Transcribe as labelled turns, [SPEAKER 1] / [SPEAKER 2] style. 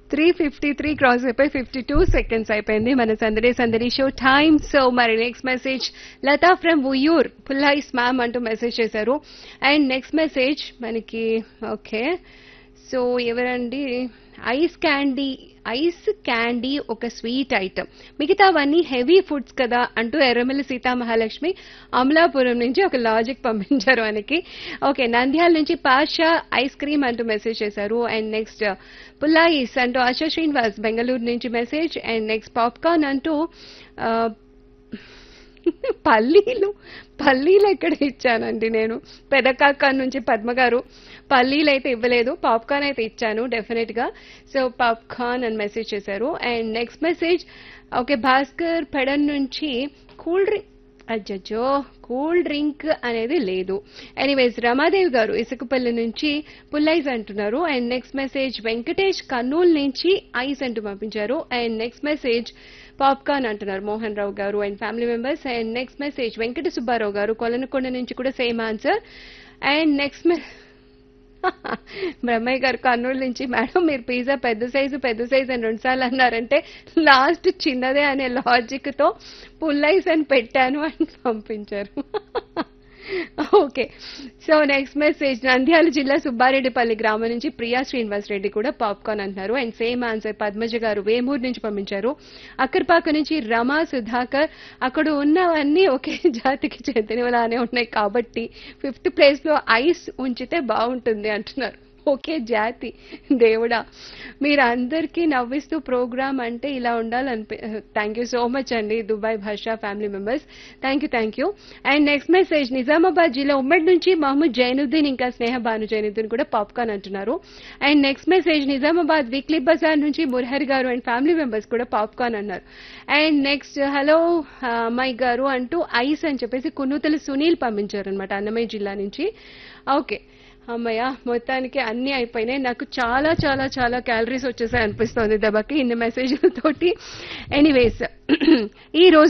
[SPEAKER 1] three fifty three cross అయిపోయి fifty two seconds అయిపోయింది మన సందడి సందడి షో టైమ్ సో మరి next message Latha from Uyyuru పుల్లాయిస్ మ్యామ్ అంటూ మెసేజ్ చేశారు అండ్ నెక్స్ట్ మెసేజ్ మనకి ఓకే సో ఎవరండి ఐస్ క్యాండీ ఐస్ క్యాండీ ఒక స్వీట్ ఐటమ్ మిగతావన్నీ హెవీ ఫుడ్స్ కదా అంటూ ఎర్రమల్లి సీతామహాలక్ష్మి అమలాపురం నుంచి ఒక లాజిక్ పంపించారు మనకి ఓకే నంద్యాల నుంచి పాషా ఐస్ క్రీమ్ అంటూ మెసేజ్ చేశారు అండ్ నెక్స్ట్ పుల్లాయిస్ అంటూ ఆశా శ్రీనివాస్ బెంగళూరు నుంచి మెసేజ్ అండ్ నెక్స్ట్ పాప్కార్న్ అంటూ ఆ, పల్లీలు పల్లీలు ఎక్కడ ఇచ్చానండి నేను పెదకాక నుంచి పద్మ గారు పల్లీలు అయితే ఇవ్వలేదు పాప్కార్న్ అయితే ఇచ్చాను డెఫినెట్ గా సో పాప్కార్న్ అని మెసేజ్ చేశారు and next message okay Bhaskar Pedana నుంచి కూల్ డ్రింక్ అజ్జో కూల్ డ్రింక్ అనేది లేదు ఎనీవేస్ రమాదేవి గారు ఇసుకపల్లి నుంచి పుల్లైస్ అంటున్నారు and next message Venkatesh Kurnool నుంచి ఐస్ అంటూ పంపించారు అండ్ నెక్స్ట్ మెసేజ్ పాప్కార్న్ అంటున్నారు మోహన్ రావు గారు and family members and next message Venkata Subbarao గారు కొలనకొండ నుంచి కూడా same answer and next Brahmaiah గారు కర్నూలు నుంచి మేడం మీరు పిజ్జా పెద్ద సైజు పెద్ద సైజు అని రెండుసార్లు అన్నారంటే లాస్ట్ చిన్నదే అనే లాజిక్ తో పుల్లైస్ అని పెట్టాను అని పంపించారు okay so next message Nandyal జిల్లా సుబ్బారెడ్డిపల్లి గ్రామం నుంచి ప్రియా శ్రీనివాస్ రెడ్డి కూడా పాప్కార్న్ అంటున్నారు అండ్ సేమ్ ఆన్సర్ పద్మజ గారు వేమూరు నుంచి పంపించారు అక్కర్పాక నుంచి రమా సుధాకర్ అక్కడ ఉన్నవన్నీ ఒకే జాతికి చెందినలానే ఉన్నాయి కాబట్టి ఫిఫ్త్ ప్లేస్ లో ఐస్ ఉంచితే బాగుంటుంది అంటున్నారు ఒకే జాతి దేవుడా మీరు అందరికీ నవ్విస్తూ ప్రోగ్రామ్ అంటే ఇలా ఉండాలనిపి థ్యాంక్ యూ సో మచ్ అండి Dubai Basha family members thank you thank you and next message Nizamabad జిల్లా ఉమ్మడి నుంచి మహమ్మద్ జైనుద్దీన్ ఇంకా స్నేహ భాను జైనుద్దీన్ కూడా పాప్కార్న్ అంటున్నారు and next message Nizamabad weekly బజార్ నుంచి మురహరి గారు అండ్ ఫ్యామిలీ మెంబర్స్ కూడా పాప్కార్న్ అన్నారు అండ్ నెక్స్ట్ హలో అమ్మాయి గారు అంటూ ఐస్ అని చెప్పేసి కున్నూతల సునీల్ పంపించారు అనమాట అన్నమయ్య జిల్లా నుంచి ఓకే అమ్మయ్య మొత్తానికి అన్ని అయిపోయినాయి నాకు చాలా చాలా చాలా క్యాలరీస్ వచ్చేసాయి అనిపిస్తోంది దెబ్బకి ఇన్ని మెసేజ్లతోటి ఎనీవేస్ ఈ రోజు